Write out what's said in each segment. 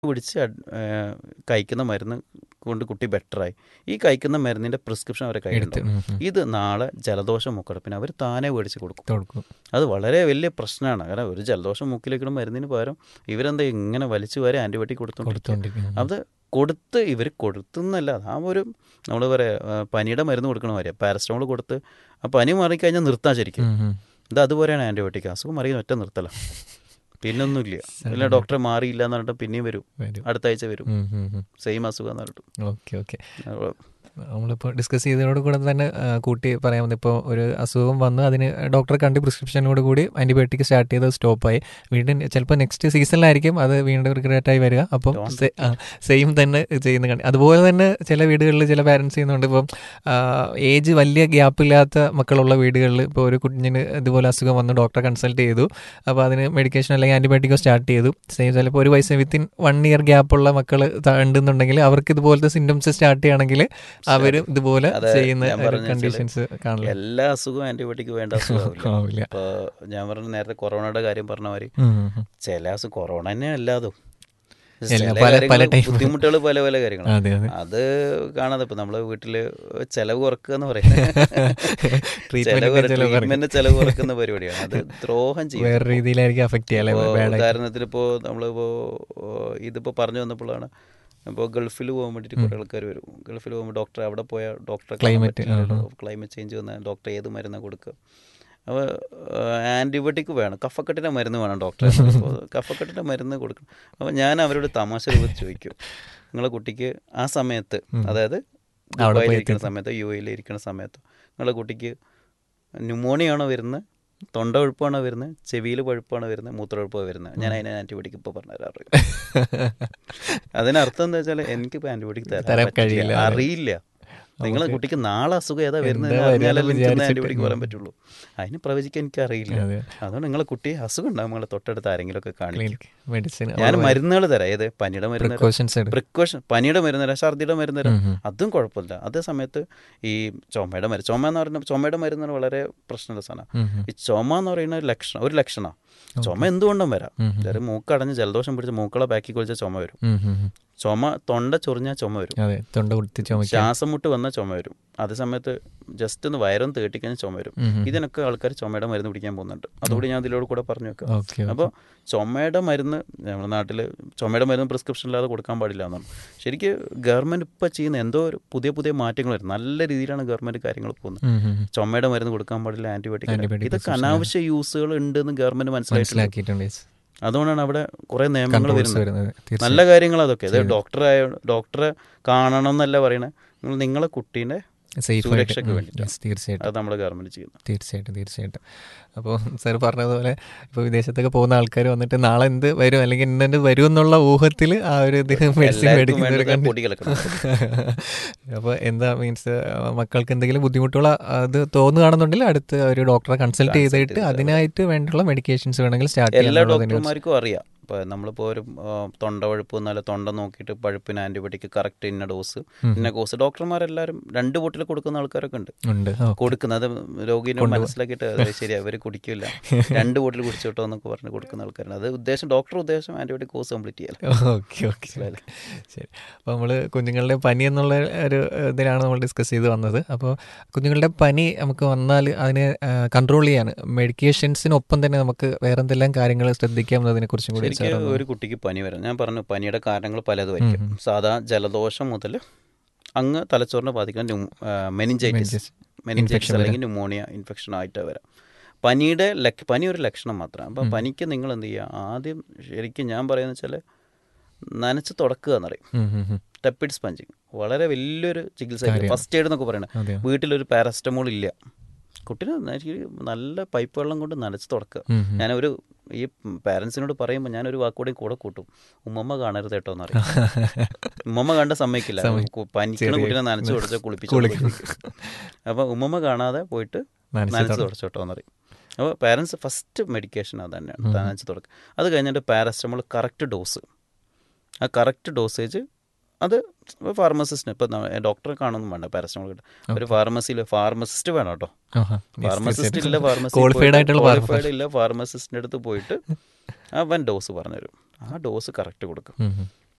പിടിച്ച് അഡ്- ഏഹ് കഴിക്കുന്ന മരുന്ന് കൊണ്ട് കുട്ടി ബെറ്ററായി ഈ കഴിക്കുന്ന മരുന്നിൻ്റെ പ്രിസ്ക്രിപ്ഷൻ അവരെ എടുത്ത് കയ്യിലുണ്ടാവും ഉം, ഉം. ഇത് നാളെ ജലദോഷം മൂക്കടപ്പിന് അവർ താനേ മേടിച്ച് കൊടുക്കും കൊടുക്കും അത് വളരെ വലിയ പ്രശ്നമാണ് കാരണം ഒരു ജലദോഷം മൂക്കിലേക്കിടും മരുന്നിന് പകരം ഇവരെന്താ ഇങ്ങനെ വലിച്ചു വരെ ആൻറ്റിബയോട്ടിക് കൊടുത്തോണ്ടിരിക്കും കൊടുത്തോണ്ടിരിക്കുന്നു അത് കൊടുത്ത് ഇവർ കൊടുത്തുന്നല്ല ആ ഒരു നമ്മൾ പറയാ പനിയുടെ മരുന്ന് കൊടുക്കണ മാതിരിയാണ് പാരസ്റ്റമോൾ കൊടുത്ത് ആ പനി മാറിക്കഴിഞ്ഞാൽ നിർത്താൻ ശരിക്കും ഉം, ഉം. ഇത് അതുപോലെയാണ് ആൻറ്റിബയോട്ടിക് അസുഖം മാറി ഒറ്റ നിർത്തല പിന്നൊന്നുമില്ല ഇല്ല ഡോക്ടറെ മാറിയില്ല എന്ന് പറഞ്ഞിട്ട് പിന്നെയും വരും വരും അടുത്ത ആഴ്ച വരും ഉം, ഉം, ഉം. സെയിം അസുഖം എന്ന് പറഞ്ഞിട്ട് ഓക്കെ ഓക്കെ അപ്പോൾ നമ്മളിപ്പോൾ ഡിസ്കസ് ചെയ്തതിനോട് കൂടെ തന്നെ ആ, കൂട്ടി പറയാൻ വന്നത് ഇപ്പോൾ ഒരു അസുഖം വന്ന് അതിന് ഡോക്ടറെ കണ്ട് പ്രിസ്ക്രിപ്ഷനോട് കൂടി ആൻറ്റിബയോട്ടിക് സ്റ്റാർട്ട് ചെയ്ത് സ്റ്റോപ്പായി വീണ്ടും ചിലപ്പോൾ നെക്സ്റ്റ് സീസണിലായിരിക്കും അത് വീണ്ടും റിഗ്രറ്റ് ആയി വരിക അപ്പം സെയിം തന്നെ ചെയ്യുന്ന കണ്ടി അതുപോലെ തന്നെ ചില വീടുകളിൽ ചില പാരൻസ് ചെയ്യുന്നുണ്ട് ഇപ്പം ഏജ് വലിയ ഗ്യാപ്പില്ലാത്ത മക്കളുള്ള വീടുകളിൽ ഇപ്പോൾ ഒരു കുഞ്ഞിന് ഇതുപോലെ അസുഖം വന്ന് ഡോക്ടറെ കൺസൾട്ട് ചെയ്തു അപ്പോൾ അതിന് മെഡിക്കേഷൻ അല്ലെങ്കിൽ ആൻറ്റിബയോട്ടിക്കോ സ്റ്റാർട്ട് ചെയ്തു സെയിം ചിലപ്പോൾ ഒരു വയസ്സ് വിത്തിൻ വൺ ഇയർ ഗ്യാപ്പുള്ള മക്കൾ ഉണ്ടെന്നുണ്ടെങ്കിൽ അവർക്ക് ഇതുപോലത്തെ സിംറ്റംസ് സ്റ്റാർട്ട് ചെയ്യണമെങ്കിൽ അവരും ഇതുപോലെ അതെ, ചെയ്യുന്ന ഞാൻ പറഞ്ഞ കണ്ടീഷൻസ് കാണില്ല എല്ലാ അസുഖവും ആൻറ്റിബയോട്ടിക് വേണ്ട അസുഖമാവില്ല ആവില്ല ഇപ്പോൾ ഞാൻ പറഞ്ഞ നേരത്തെ കൊറോണയുടെ കാര്യം പറഞ്ഞ മാതിരി ഉം, ഉം, ഉം. ചില അസുഖം കൊറോണ തന്നെ അല്ലാതും എല്ലാം പല- പല type. ബുദ്ധിമുട്ടുകൾ പല പല കാര്യങ്ങൾ അതെ അതെ അത് കാണാതെ ഇപ്പൊ നമ്മളെ വീട്ടില് ചെലവ് കുറക്കുക എന്ന് പറയുന്നത് ട്രീറ്റ്മെന്റ് ചിലവ് ട്രീറ്റ്മെന്റ് ചെലവ് കുറക്കുന്ന പരിപാടിയാണ് അത് ദ്രോഹം ചെയ്യും വേറെ രീതിയിലായിരിക്കും അഫക്ട് ചെയ്യാല്ലേ ഇപ്പോ ബാഡ് ഉദാഹരണത്തിന് ഇപ്പോൾ നമ്മളിപ്പോ ഇതിപ്പോ പറഞ്ഞു വന്നപ്പോഴാണ് ഇപ്പോൾ ഗൾഫിൽ പോകാൻ വേണ്ടിയിട്ട് കുറേ ആൾക്കാർ വരും ഗൾഫിൽ പോകുമ്പോൾ ഡോക്ടറെ അവിടെ പോയാൽ ഡോക്ടറെ Climate, ക്ലൈമറ്റ് ചേഞ്ച് വന്നാൽ ഡോക്ടർ ഏത് മരുന്നാണ് കൊടുക്കുക അപ്പോൾ ആൻറ്റിബയോട്ടിക് വേണം കഫക്കെട്ടിൻ്റെ മരുന്ന് വേണം ഡോക്ടറെ അപ്പോൾ കഫക്കെട്ടിൻ്റെ മരുന്ന് കൊടുക്കണം അപ്പോൾ ഞാൻ അവരോട് തമാശ രൂപത്തിൽ ചോദിക്കും നിങ്ങളെ കുട്ടിക്ക് ആ സമയത്ത് അതായത് അവിടെ പോയി ദുബായിലിരിക്കുന്ന സമയത്ത് യു എയിൽ ഇരിക്കുന്ന സമയത്ത് നിങ്ങളെ കുട്ടിക്ക് ന്യൂമോണിയാണോ വരുന്നത് തൊണ്ട പഴുപ്പാണോ വരുന്നത് ചെവിയിൽ പഴുപ്പാണോ വരുന്നത് മൂത്രപ്പഴുപ്പാണ് വരുന്നത് ഞാൻ അതിനെ ആൻറ്റിബയോട്ടിക് ഇപ്പോൾ പറഞ്ഞു തരാറ് അതിനർത്ഥം എന്താ വെച്ചാൽ എനിക്കിപ്പോൾ ആൻറ്റിബയോട്ടിക് തരാൻ തരാൻ കഴിയില്ല, കഴിയില്ല അതെ. അറിയില്ല നിങ്ങളെ കുട്ടിക്ക് നാളെ അസുഖം ഏതാ വരുന്നത് എന്താ അറിഞ്ഞാലല്ലേ വരുന്നത് എനിക്ക് വിചാരിച്ചിട്ട് ആൻറ്റിബയോട്ടിക് പറയാൻ പറ്റുള്ളൂ അതിന് പ്രവചിക്കാൻ എനിക്ക് അറിയില്ല അതെ അതുകൊണ്ട് നിങ്ങളെ കുട്ടിയെ അസുഖം ഉണ്ടാകും നിങ്ങളെ തൊട്ടടുത്ത് ആരെങ്കിലും ഒക്കെ കാണിക്കും ക്ലിനിക് മെഡിസിൻ ഞാൻ മരുന്നുകൾ തരാം ഏത് പനിയുടെ മരുന്ന് തരാം പ്രിക്കോഷൻസ് എടുക്കും പ്രിക്കോഷൻ പനിയുടെ മരുന്ന് തരാം ഛർദിയുടെ മരുന്ന് തരാം ഉം, ഉം. അതും കുഴപ്പമില്ല അതേ സമയത്ത് ഈ ചുമയുടെ മരുന്ന് ചുമ എന്ന് പറയുന്നത് ചുമയുടെ മരുന്ന് എന്ന് വളരെ പ്രശ്നമുള്ള സാധനമാണ് ഉം, ഉം. ഈ ചുമ എന്ന് പറയുന്ന ഒരു ലക്ഷണം ഒരു ലക്ഷണമാണ് ചുമ എന്തുകൊണ്ടും വരാം ഉം, ഉം. ചെറിയ മൂക്കടഞ്ഞ് ജലദോഷം പിടിച്ച് മൂക്കളെ ബാക്കി കുളിച്ച ചുമ വരും ഉം, ഉം, ഉം. ചുമ തൊണ്ട ചൊറിഞ്ഞാൽ ചുമ വരും അതെ തൊണ്ട കുത്തി ചുമയ്ക്കാൻ ശ്വാസം മുട്ട് വന്നാൽ ചുമ വരും അതേ സമയത്ത് ജസ്റ്റ് ഒന്ന് വയറൊന്ന് തേട്ടിക്കഴിഞ്ഞാൽ ചുമ വരും ഉം, ഉം. ഇതിനൊക്കെ ആൾക്കാർ ചുമയുടെ മരുന്ന് പിടിക്കാൻ പോകുന്നുണ്ട് അതുകൂടി ഞാൻ ഇതിലൂടെ കൂടെ പറഞ്ഞു വെക്കാം ഓക്കെ അപ്പോൾ ചുമയുടെ മരുന്ന് നമ്മുടെ നാട്ടിൽ ചുമയുടെ മരുന്ന് പ്രിസ്ക്രിപ്ഷൻ ഇല്ലാതെ കൊടുക്കാൻ പാടില്ല എന്നാണ് ശരിക്കും ഗവൺമെൻറ് ഇപ്പോൾ ചെയ്യുന്ന എന്തോ ഒരു പുതിയ പുതിയ മാറ്റങ്ങൾ വരും നല്ല രീതിയിലാണ് ഗവൺമെൻറ് കാര്യങ്ങൾ പോകുന്നത് ഉം, ഉം, ഉം. ചുമയുടെ മരുന്ന് കൊടുക്കാൻ പാടില്ല ആൻറ്റിബയോട്ടിക് Antibiotic ഇതൊക്കെ prescription അനാവശ്യ യൂസുകൾ ഉണ്ടെന്ന് ഗവൺമെൻറ് മനസ്സിലായിട്ടുണ്ട് മനസ്സിലാക്കിയിട്ടുണ്ട് yes. അതുകൊണ്ടാണ് അവിടെ കുറേ നിയമങ്ങൾ Controls വരുന്നത് വരുന്നത് തീർച്ചയായും. നല്ല കാര്യങ്ങൾ അതൊക്കെ ഇത് ഡോക്ടറെ ഡോക്ടറെ കാണണം എന്നല്ല പറയണേ നിങ്ങൾ നിങ്ങളെ കുട്ടീൻ്റെ Safe ആയിട്ട് സുരക്ഷയ്ക്ക് ഉം, വേണ്ടിയിട്ടാണ്. yes, തീർച്ചയായിട്ടും അത് നമ്മുടെ ഗവൺമെൻറ് ചെയ്യുന്നത് തീർച്ചയായിട്ടും തീർച്ചയായിട്ടും അപ്പോൾ സാർ പറഞ്ഞതുപോലെ ഇപ്പോൾ വിദേശത്തൊക്കെ പോകുന്ന ആൾക്കാർ വന്നിട്ട് നാളെ എന്ത് വരും അല്ലെങ്കിൽ ഇന്നെ വരും എന്നുള്ള ഊഹത്തിൽ ആ ഒരു ഇത് മെഡിസിൻ എല്ലാവർക്കും മേടിക്കുന്ന ഒരു വേണ്ടത് കണ്ടി പൊടി കലക്കണം അപ്പോൾ എന്താ മീൻസ് മക്കൾക്ക് എന്തെങ്കിലും ബുദ്ധിമുട്ടുള്ള അത് തോന്നുകയാണെന്നുണ്ടെങ്കിൽ അടുത്ത് ഒരു ഡോക്ടറെ കൺസൾട്ട് ചെയ്തിട്ട് അതിനായിട്ട് വേണ്ടിയുള്ള മെഡിക്കേഷൻസ് വേണമെങ്കിൽ സ്റ്റാർട്ട് എല്ലാ ചെയ്യാൻ ഡോക്ടർമാർക്കും അറിയാം ഇപ്പോൾ നമ്മളിപ്പോൾ ഒരു ആ, തൊണ്ട പഴുപ്പ് എന്നാലും തൊണ്ട നോക്കിയിട്ട് പഴുപ്പിന് ആൻറ്റിബയോട്ടിക് കറക്റ്റ് ഇന്ന ഡോസ് ഇന്ന കോഴ്സ് ഡോക്ടർമാരെല്ലാവരും രണ്ട് ബോട്ടിൽ കൊടുക്കുന്ന ആൾക്കാരൊക്കെ ഉണ്ട് ഉണ്ട് ഓ, കൊടുക്കുന്നത് രോഗിനെ മനസ്സിലാക്കിയിട്ട് അത് ശരി അവർ കുടിക്കില്ല രണ്ട് ബോട്ടിൽ കുടിച്ചോട്ടോ എന്നൊക്കെ പറഞ്ഞ് കൊടുക്കുന്ന ആൾക്കാരുണ്ട് അത് ഉദ്ദേശം ഡോക്ടർ ഉദ്ദേശം ആൻറ്റിബയോട്ടിക് കോഴ്സ് കംപ്ലീറ്റ് ചെയ്യാൻ ഓക്കെ ഓക്കെ ശരി അപ്പോൾ നമ്മൾ കുഞ്ഞുങ്ങളുടെ പനി എന്നുള്ള ഒരു ഇതിലാണ് നമ്മൾ ഡിസ്കസ് ചെയ്ത് വന്നത് അപ്പോൾ കുഞ്ഞുങ്ങളുടെ പനി നമുക്ക് വന്നാൽ അതിനെ കൺട്രോൾ ചെയ്യാൻ മെഡിക്കേഷൻസിനൊപ്പം തന്നെ നമുക്ക് വേറെ എന്തെല്ലാം കാര്യങ്ങൾ ശ്രദ്ധിക്കാമെന്നതിനെ കുറിച്ചും കൂടി ശരിക്കും ഒരു കുട്ടിക്ക് പനി വരാം ഞാൻ പറഞ്ഞു പനിയുടെ കാരണങ്ങൾ പലതുമായിരിക്കും സാധാ ജലദോഷം മുതൽ അങ്ങ് തലച്ചോറിനെ ബാധിക്കുന്ന മെനിഞ്ചൈറ്റിസ് മെനിഞ്ചൈറ്റിസ് അല്ലെങ്കിൽ ന്യൂമോണിയ ഇൻഫെക്ഷൻ ആയിട്ട് വരാം പനിയുടെ ലക് പനി ഒരു ലക്ഷണം മാത്രമാണ് അപ്പോൾ പനിക്ക് നിങ്ങൾ എന്ത് ചെയ്യുക ആദ്യം ശരിക്കും ഞാൻ പറയുന്നത് വെച്ചാൽ നനച്ച് തുടക്കുക എന്നറിയും ഉം, ഉം, ഉം. ടെപ്പിഡ് സ്പഞ്ചിങ് വളരെ വലിയൊരു ചികിത്സ ഫസ്റ്റ് എയ്ഡ് എന്നൊക്കെ പറയണത് അതെ വീട്ടിലൊരു പാരസ്റ്റമോൾ ഇല്ല കുട്ടീനെ ശരിക്കും നല്ല പൈപ്പ് വെള്ളം കൊണ്ട് നനച്ച് തുടക്കുക ഉം, ഉം. ഞാനൊരു ഈ പാരൻസിനോട് പറയുമ്പോൾ ഞാനൊരു വാക്കുകൂടെ കൂടെ കൂട്ടും ഉമ്മമ്മ കാണരുത് കേട്ടോ എന്ന് പറയും ഉമ്മമ്മ കണ്ട സമ്മതിക്കില്ല കു- പനിക്കണ കുട്ടീനെ നനച്ച് തുടച്ച കുളിപ്പിച്ചു അപ്പോൾ ഉമ്മമ്മ കാണാതെ പോയിട്ട് നനച്ച് നനച്ച് തുടച്ചോട്ടോ എന്ന് പറയും അപ്പോൾ പാരൻസ് ഫസ്റ്റ് മെഡിക്കേഷൻ അത് തന്നെയാണ് നനച്ച് തുടക്കുക അത് കഴിഞ്ഞിട്ട് പാരസ്റ്റമോൾ കറക്റ്റ് ഡോസ് ആ കറക്റ്റ് ഡോസേജ് അത് ഫാർമസിസ്റ്റിന് ഇപ്പം ഡോക്ടറെ കാണുന്നു വേണ്ട പാരസ്റ്റമോൾ കിട്ടും ഒരു ഫാർമസിയിൽ ഫാർമസിസ്റ്റ് വേണം കേട്ടോ ആഹാ. Yes, ഫാർമസിസ്റ്റ് ഇല്ല തീർച്ചയായിട്ടും. ഫാർമസി Qualified ആയിട്ടുള്ള ക്വാളിഫൈഡ് ഇല്ല ഫാർമസിസ്റ്റിൻ്റെ അടുത്ത് പോയിട്ട് അവൻ ഡോസ് പറഞ്ഞുതരും ആ ഡോസ് കറക്റ്റ് കൊടുക്കും ഉം, ഉം.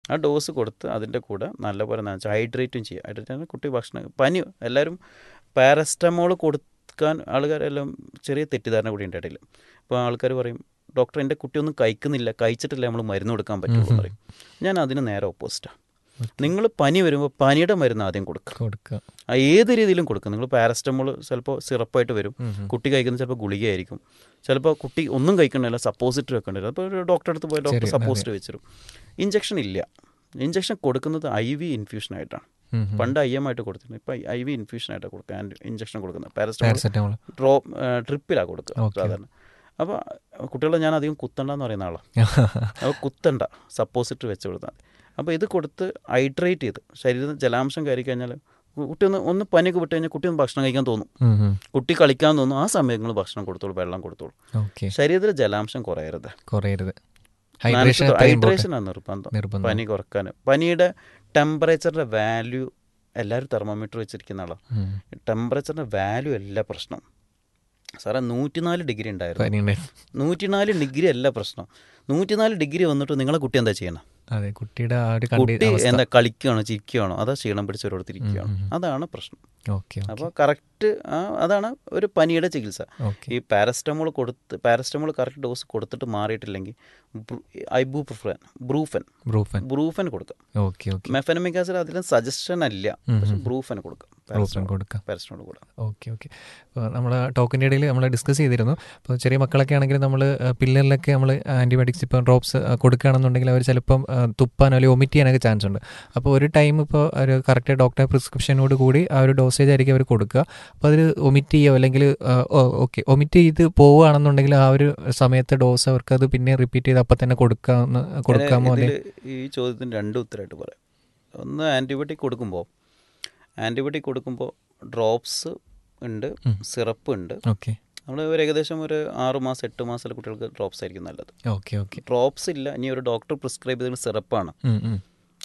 ആ ഡോസ് കൊടുത്ത് അതിൻ്റെ കൂടെ നല്ലപോലെ നനച്ച് ഹൈഡ്രേറ്റും ചെയ്യുക ഹൈഡ്രേറ്റ് ആണ് കുട്ടി ഭക്ഷണം പനി എല്ലാവരും പാരസ്റ്റമോൾ കൊടുക്കാൻ ആൾക്കാരെല്ലാം ചെറിയ തെറ്റിദ്ധാരണ കൂടി ഉണ്ട് ഇടയിൽ അപ്പോൾ ആൾക്കാർ പറയും ഡോക്ടർ എൻ്റെ കുട്ടിയൊന്നും കഴിക്കുന്നില്ല കഴിച്ചിട്ടില്ല നമ്മൾ മരുന്ന് കൊടുക്കാൻ പറ്റുള്ളൂ എന്ന് പറയും ഞാൻ അതിന് നേരെ ഓപ്പോസിറ്റാണ് നിങ്ങൾ പനി വരുമ്പോൾ പനിയുടെ മരുന്ന് ആദ്യം കൊടുക്കുക കൊടുക്കുക ആ ഏത് രീതിയിലും കൊടുക്കുക നിങ്ങൾ പാരസ്റ്റമോൾ ചിലപ്പോൾ സിറപ്പായിട്ട് വരും കുട്ടി കഴിക്കുന്നത് ചിലപ്പോൾ ഗുളികയായിരിക്കും ചിലപ്പോൾ കുട്ടി ഒന്നും കഴിക്കണില്ല സപ്പോസിറ്ററി വെക്കേണ്ടി വരും അപ്പോൾ ഒരു ഡോക്ടറെ അടുത്ത് പോയി ഡോക്ടർ ശരി, സപ്പോസിറ്ററി വെച്ചിരും ഇഞ്ചക്ഷൻ ഇല്ല ഇഞ്ചക്ഷൻ കൊടുക്കുന്നത് ഐ വി ഇൻഫ്യൂഷൻ ആയിട്ടാണ് ഉം, ഉം. പണ്ട് ഐ എം ആയിട്ട് കൊടുത്തിരുന്നു ഇപ്പം ഐ വി ഇൻഫ്യൂഷൻ ആയിട്ടാണ് കൊടുക്കുക ഇഞ്ചക്ഷൻ കൊടുക്കുന്നത് പാരസ്റ്റമോൾ പാരസെറ്റമോൾ ഡ്രോപ്പ് ട്രിപ്പിലാണ് കൊടുക്കുക Okay. സാധാരണ അപ്പോൾ കുട്ടികളെ ഞാൻ അധികം കുത്തണ്ടെന്ന് പറയുന്ന ആളാണ് അപ്പോൾ കുത്തണ്ട സപ്പോസിറ്ററി വെച്ച് കൊടുത്താൽ മതി അപ്പോൾ ഇത് കൊടുത്ത് ഹൈഡ്രേറ്റ് ചെയ്ത് ശരീരത്തിൽ ജലാംശം കയറി കഴിഞ്ഞാൽ കുട്ടി ഒന്ന് ഒന്ന് പനിയൊക്കെ വിട്ട് കഴിഞ്ഞാൽ കുട്ടി ഒന്ന് ഭക്ഷണം കഴിക്കാൻ തോന്നും ഉം, ഉം. കുട്ടി കളിക്കാൻ തോന്നും ആ സമയങ്ങളിൽ ഭക്ഷണം കൊടുത്തോളൂ വെള്ളം കൊടുത്തോളൂ ഓക്കെ ശരീരത്തിൽ ജലാംശം കുറയരുത് കുറയരുത് ഹൈഡ്രേഷൻ ഹൈഡ്രേഷൻ ആണ് നിർബന്ധം നിർബന്ധം പനി കുറക്കാൻ പനിയുടെ ടെമ്പറേച്ചറിൻ്റെ വാല്യൂ എല്ലാവരും തെർമോമീറ്റർ വെച്ചിരിക്കുന്ന ആളാണ് ഉം. ടെമ്പറേച്ചറിൻ്റെ വാല്യൂ അല്ല പ്രശ്നം സാറേ നൂറ്റിനാല് ഡിഗ്രി ഉണ്ടായിരുന്നു പനിയുണ്ട് നൂറ്റിനാല് ഡിഗ്രി അല്ല പ്രശ്നം നൂറ്റിനാല് ഡിഗ്രി വന്നിട്ട് നിങ്ങളെ കുട്ടി എന്താ ചെയ്യണം അതെ കുട്ടിയുടെ ആ ഒരു കണ്ടി കുട്ടി അവസ്ഥ എന്താ കളിക്കുകയാണോ ചിരിക്കുകയാണോ അതോ ക്ഷീണം പിടിച്ചവരോടത്തിരിക്കുകയാണോ ഉം, ഉം, ഉം. അതാണ് പ്രശ്നം ഓക്കെ അപ്പോൾ കറക്റ്റ് അതാണ് ഒരു പനിയുടെ ചികിത്സ ഓക്കെ ഈ പാരസ്റ്റമോൾ കൊടുത്ത് പാരസ്റ്റമോൾ കറക്റ്റ് ഡോസ് കൊടുത്തിട്ട് മാറിയിട്ടില്ലെങ്കിൽ ഐബൂപ്രിഫൻ ബ്രൂഫൻ ബ്രൂഫൻ ബ്രൂഫൻ കൊടുക്കാം ഓക്കെ ഓക്കെ മെഫനമിക് ആസിഡ് അതിലും സജഷൻ അല്ല ഉം, പക്ഷെ ഉം. ബ്രൂഫൻ കൊടുക്കാം ബ്രൂഫൻ കൊടുക്കാം പാരസ്റ്റമോൾ കൊടുക്കാം ഓക്കെ ഓക്കെ അപ്പോൾ നമ്മൾ ടോക്കിൻ്റെ ഇടയിൽ നമ്മൾ ഡിസ്കസ് ചെയ്തിരുന്നു അപ്പോൾ ചെറിയ മക്കളൊക്കെ ആണെങ്കിൽ നമ്മൾ പില്ലറിലൊക്കെ നമ്മൾ ആൻറ്റിബയോട്ടിക്സ് ഇപ്പോൾ ഡ്രോപ്സ് കൊടുക്കുകയാണെന്നുണ്ടെങ്കിൽ അവർ ചിലപ്പം ആ, തുപ്പാനോ അല്ലെങ്കിൽ ഒമിറ്റ് ചെയ്യാനൊക്കെ ചാൻസ് ഉണ്ട് അപ്പോൾ ഒരു ടൈം ഇപ്പോൾ ഒരു കറക്റ്റ് ഡോക്ടർ പ്രിസ്ക്രിപ്ഷനോട് കൂടി ആ ഒരു ഡോസേജ് ആയിരിക്കും അവർ കൊടുക്കുക അപ്പോൾ അതിൽ ഒമിറ്റ് ചെയ്യുകയോ അല്ലെങ്കിൽ ഓക്കെ ഒമിറ്റ് ചെയ്ത് പോവുകയാണെന്നുണ്ടെങ്കിൽ ആ ഒരു സമയത്തെ ഡോസ് അവർക്ക് അത് പിന്നെ റിപ്പീറ്റ് ചെയ്ത് അപ്പം തന്നെ കൊടുക്കാമെന്ന് കൊടുക്കാമോ ഇതിൽ അല്ലെ ഈ ചോദ്യത്തിന് രണ്ട് ഉത്തരമായിട്ട് പറയാം ഒന്ന് ആൻറ്റിബയോട്ടിക് കൊടുക്കുമ്പോൾ ആൻറ്റിബയോട്ടിക് കൊടുക്കുമ്പോൾ ഡ്രോപ്സ് ഉണ്ട് ഉം. സിറപ്പ് ഉണ്ട് ഓക്കെ നമ്മൾ ഒരു ഏകദേശം ഒരു ആറ് മാസം എട്ട് മാസമുള്ള കുട്ടികൾക്ക് ഡ്രോപ്സ് ആയിരിക്കും നല്ലത് ഓക്കെ ഓക്കെ ഡ്രോപ്സ് ഇല്ല ഇനി ഒരു ഡോക്ടർ പ്രിസ്ക്രൈബ് ചെയ്ത സിറപ്പാണ് ഉം, ഉം.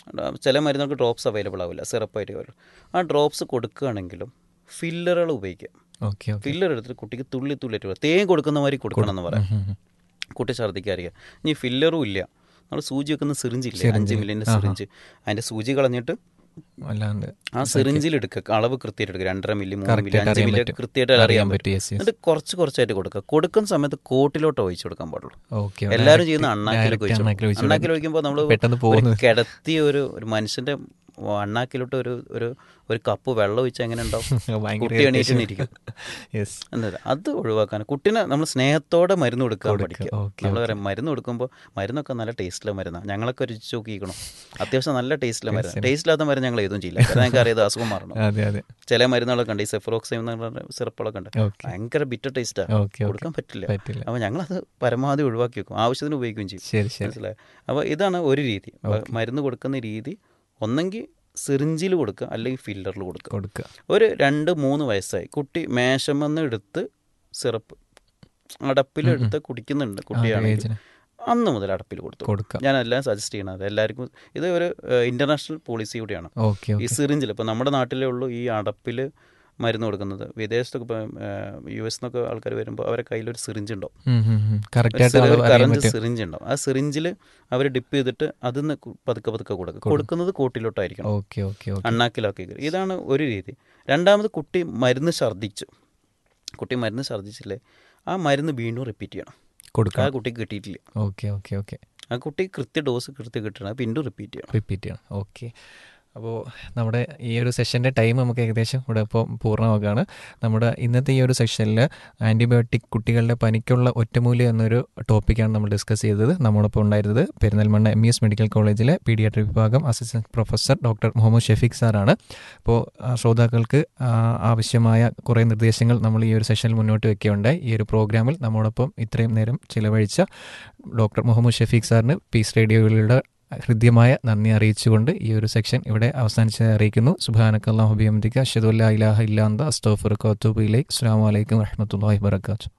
ചില മരുന്നുകൾക്ക് ഡ്രോപ്സ് അവൈലബിൾ ആവില്ല സിറപ്പായിട്ട് വരും ആ ഡ്രോപ്സ് കൊടുക്കുകയാണെങ്കിലും ഫില്ലറുകൾ ഉപയോഗിക്കാം ഓക്കെ ഓക്കെ ഫില്ലർ എടുത്തിട്ട് കുട്ടിക്ക് തുള്ളി തുള്ളിയിട്ട് കൊടുക്കാം. തേൻ കൊടുക്കുന്ന മാതിരി കൊടുക്കണം എന്ന് പറയാം ഉം, ഉം, ഉം. കുട്ടി ഛർദ്ദിക്കാറിയ ഇനി ഫില്ലറും ഇല്ല നമ്മൾ സൂചി വെക്കുന്ന സിറിഞ്ച് ഇല്ലേ അഞ്ച് മില്ലിൻ്റെ സിറിഞ്ച് അതിൻ്റെ സൂചി കളഞ്ഞിട്ട് അല്ലാണ്ട് ആ സിറിഞ്ചിൽ എടുക്കുക അളവ് കൃത്യമായിട്ട് എടുക്കുക രണ്ടര മില്ലി മൂന്ന് Correct മില്ലി ആയിട്ട് അഞ്ച് അറിയാൻ മില്ലി പറ്റും. കൃത്യമായിട്ട് അറിയാൻ അറിയാൻ പറ്റും പറ്റും യെസ് യെസ് എന്നിട്ട് കുറച്ച് കുറച്ചായിട്ട് കൊടുക്കുക കൊടുക്കുന്ന സമയത്ത് കോട്ടിലോട്ട് ഒഴിച്ചു കൊടുക്കാൻ പാടുള്ളൂ ഓക്കെ എല്ലാവരും ചെയ്യുന്ന അണ്ണാക്കിലൊക്കെ direct ഒഴിച്ചു അണ്ണാക്കിൽ ഒഴിച്ച് അണ്ണാക്കിൽ ഒഴിക്കുമ്പോൾ നമ്മൾ പെട്ടെന്ന് പോകുന്നു. കിടത്തിയ ഒരു ഒരു മനുഷ്യന്റെ അണ്ണാക്കിലോട്ട് ഒരു ഒരു ഒരു കപ്പ് വെള്ളം ഒഴിച്ചാൽ എങ്ങനെ ഉണ്ടാവും ഭയങ്കര കുട്ടി എണീറ്റിരിക്കും യെസ് എന്നിട്ട് അത് ഒഴിവാക്കാൻ കുട്ടീനെ നമ്മൾ സ്നേഹത്തോടെ മരുന്ന് കൊടുക്കാൻ കൊടുക്കുക. പഠിക്കുക ഓക്കെ, നമ്മൾ പറയാം മരുന്ന് കൊടുക്കുമ്പോൾ മരുന്നൊക്കെ നല്ല ടേസ്റ്റിലെ മരുന്നാണ് ഞങ്ങളൊക്കെ രുചിച്ച് നോക്കിക്കണം അത്യാവശ്യം നല്ല ടേസ്റ്റിലെ മരുന്ന് ടേസ്റ്റില്ലാത്ത മരുന്ന് ഞങ്ങൾ ഏതും ചെയ്യില്ല കാരണം ഞങ്ങൾക്ക് അറിയാതെ അസുഖം മാറണം അതെ അതെ ചില മരുന്നുകളൊക്കെ ഉണ്ട് ഈ സെഫ്രോക്സൈം എന്ന് പറഞ്ഞ സിറപ്പുകളൊക്കെ ഉണ്ട് ഓക്കെ ഭയങ്കര ബിറ്റർ ടേസ്റ്റാണ് ഓക്കെ ഓക്കെ കൊടുക്കാൻ പറ്റില്ല പറ്റില്ല അപ്പോൾ ഞങ്ങളത് പരമാവധി ഒഴിവാക്കി വെക്കും ആവശ്യത്തിന് ഉപയോഗിക്കുകയും ചെയ്യും ശരി ശരി മനസ്സിലായോ അപ്പോൾ ഇതാണ് ഒരു രീതി അപ്പൊ മരുന്ന് കൊടുക്കുന്ന രീതി ഒന്നെങ്കിൽ സിറിഞ്ചിൽ കൊടുക്കുക അല്ലെങ്കിൽ ഫില്ലറിൽ കൊടുക്കുക കൊടുക്കുക ഒരു രണ്ട് മൂന്ന് വയസ്സായി കുട്ടി മേശമെന്ന് എടുത്ത് സിറപ്പ് അടപ്പിലെടുത്ത് കുടിക്കുന്നുണ്ട് കുട്ടിയാണെങ്കിൽ ഏജിന് അന്ന് മുതൽ അടപ്പിൽ കൊടുത്തു കൊടുക്കുക ഞാൻ എല്ലാം സജസ്റ്റ് ചെയ്യണത് എല്ലാവർക്കും ഇത് ഒരു ഇന്റർനാഷണൽ പോളിസി കൂടിയാണ് ഓക്കെ ഈ ഓക്കെ സിറിഞ്ചിൽ ഇപ്പോൾ നമ്മുടെ നാട്ടിലേ ഉള്ളൂ ഈ അടപ്പിൽ മരുന്ന് കൊടുക്കുന്നത് വിദേശത്തൊക്കെ ഇപ്പം യു എസ് നിന്നൊക്കെ ആൾക്കാർ വരുമ്പോൾ അവരെ കയ്യിലൊരു സിറിഞ്ച് ഉണ്ടാവും കറക്റ്റ് ആയിട്ട് അളവ് അറിയാൻ കറഞ്ച് പറ്റും സിറിഞ്ച് ഉണ്ടാവും ആ സിറിഞ്ചിൽ അവർ ഡിപ്പ് ചെയ്തിട്ട് അതിന്ന് കു- പതുക്കെ പതുക്കെ കൊടുക്കുക കൊടുക്കുന്നത് കോട്ടിലോട്ടായിരിക്കണം ഓക്കെ ഓക്കെ ഓക്കെ അണ്ണാക്കിലാക്കി കയറി ഇതാണ് ഒരു രീതി രണ്ടാമത് കുട്ടി മരുന്ന് ഛർദ്ദിച്ചു കുട്ടി മരുന്ന് ഛർദ്ദിച്ചില്ലേ ആ മരുന്ന് വീണ്ടും റിപ്പീറ്റ് ചെയ്യണം ആ കൊടുക്കാം കുട്ടിക്ക് കിട്ടിയിട്ടില്ല ഓക്കെ ഓക്കെ ഓക്കെ ആ കുട്ടി കൃത്യ ഡോസ് കൃത്യം കിട്ടണം അത് വീണ്ടും റിപ്പീറ്റ് ചെയ്യണം റിപ്പീറ്റ് ചെയ്യണം ഓക്കെ അപ്പോൾ നമ്മുടെ ഈ ഒരു സെഷൻ്റെ ടൈം നമുക്ക് ഏകദേശം ഇവിടെ ഇപ്പോൾ പൂർണ്ണമാക്കുകയാണ് നമ്മുടെ ഇന്നത്തെ ഈ ഒരു സെഷനിൽ ആൻറ്റിബയോട്ടിക് കുട്ടികളുടെ പനിക്കുള്ള ഒറ്റമൂലി എന്നൊരു ടോപ്പിക്കാണ് നമ്മൾ ഡിസ്കസ് ചെയ്തത് നമ്മോടൊപ്പം ഉണ്ടായിരുന്നത് Perinthalmanna M E S medical കോളേജിലെ പീഡിയാട്രിക് വിഭാഗം assistant professor doctor Muhammad Shafeeq സാറാണ് അപ്പോൾ ആ, ശ്രോതാക്കൾക്ക് ആ, ആവശ്യമായ കുറേ നിർദ്ദേശങ്ങൾ നമ്മൾ ഈ ഒരു സെഷനിൽ മുന്നോട്ട് വെക്കുകയുണ്ടായി ഈ ഒരു പ്രോഗ്രാമിൽ നമ്മോടൊപ്പം ഇത്രയും നേരം ചിലവഴിച്ച ഡോക്ടർ മുഹമ്മദ് ഷെഫീഖ് സാറിന് പീസ് റേഡിയോയിലൂടെ ഹൃദ്യമായ നന്ദി അറിയിച്ചുകൊണ്ട് ഈ ഒരു സെക്ഷൻ ഇവിടെ അവസാനിച്ചതായി അറിയിക്കുന്നു സുബാനക്കല്ലാഹു ബിഹംദിക അഷ്ഹദുല്ലാ ഇലാഹ ഇല്ലാന്ത അസ്തഗ്ഫിറുക വഅത്തൂബു ഇലൈക് അസ്സലാമു അലൈക്കും വറഹ്മത്തുള്ളാഹി വബറകാതുഹു